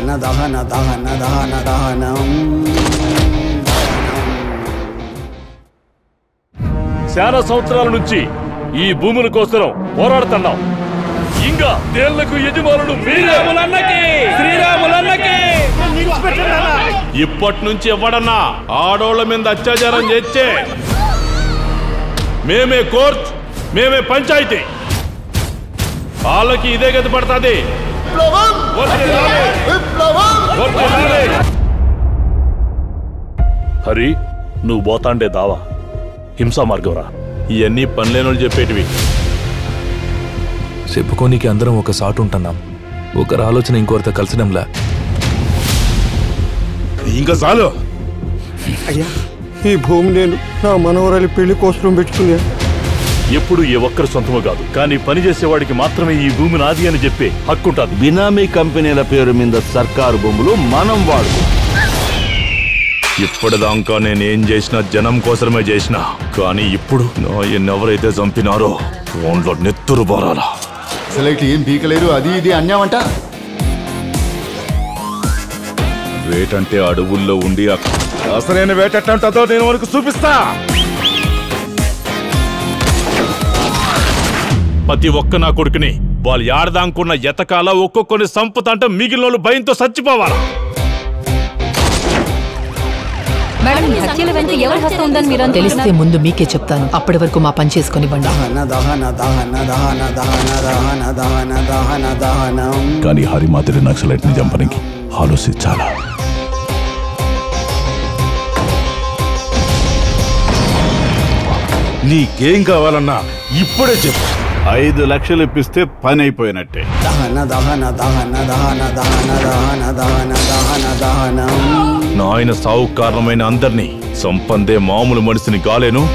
దహన దహన దహన దహన దహనం చాలా సంవత్సరాల నుంచి ఈ భూముల కోసం పోరాడుతున్నాం ఇంకా దేళ్లకు యజమానులు మీరే ఇప్పటి నుంచి ఎవడన్నా ఆడోళ్ళ మీద అత్యాచారం చేస్తే మేమే కోర్ట్ మేమే పంచాయతీ వాళ్ళకి ఇదే గతి పడుతుంది హరి నువ్వు పోతాండే దావా హింసా మార్గంరా ఇవన్నీ పనిలేనోళ్ళు చెప్పేటివి చెప్పుకోనికి అందరం ఒక సాటు ఉంటున్నాం ఒకరి ఆలోచన ఇంకొకరితో కలిసడంలా ఇంకా చాలు అయ్యా ఈ భూమి నేను నా మనవరాలి పెళ్లి కోసం పెట్టుకునే ఎప్పుడు ఏ ఒక్కరి సొంతము కాదు కానీ పనిచేసేవాడికి మాత్రమే ఈ భూమి నాది అని చెప్పే హక్కుంటుంది బినామీ కంపెనీల పేరు మీద సర్కారు భూములు మనం వాడుకో ఇప్పటిదాకా నేనేం చేసినా జనం కోసమే చేసిన కానీ ఇప్పుడు నా ఎన్నెవరైతే చంపినారో ఫోన్లో నెత్తురు బారాలా సెలెక్ట్ ఏం పీకలేరు అది ఇది అన్యామంట వేటంటే అడవుల్లో ఉండి అక్- అసలైన వేట ఎట్లా ఉంటుందో నేను వరకు చూపిస్తా ప్రతి ఒక్క నా కొడుకుని వాళ్ళు ఆడదాంకున్న ఎతకాల ఒక్కొక్కరిని సంపుతంటే మిగిలిన వాళ్ళు భయంతో చచ్చిపోవాలా మేడం ఈ హత్యల వెనుక ఎవరి హస్తం ఉందని మీరు తెలిస్తే ముందు మీకే చెప్తాను అప్పటి వరకు మా పని చేసుకొనివ్వండి దహన దహన దహన దహన దహన దహన దహన దహన దహనం కానీ హరి మాదిరి నక్సలైట్ ని చంపడానికి ఆలోచించాలా నీకేం కావాలన్నా ఇప్పుడే చెప్పు ఐదు లక్షలు ఇప్పిస్తే పని అయిపోయినట్టే దహన దహన దహన దహన దహన దహన దహన దహన దహనం నాయన సావు కారణమైన అందరినీ సంపందే మామూలు మనిషిని కాలేను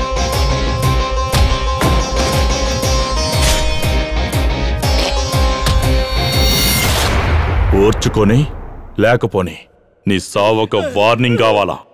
ఓర్చుకొని లేకపోని నీ సావొక వార్నింగ్ కావాలా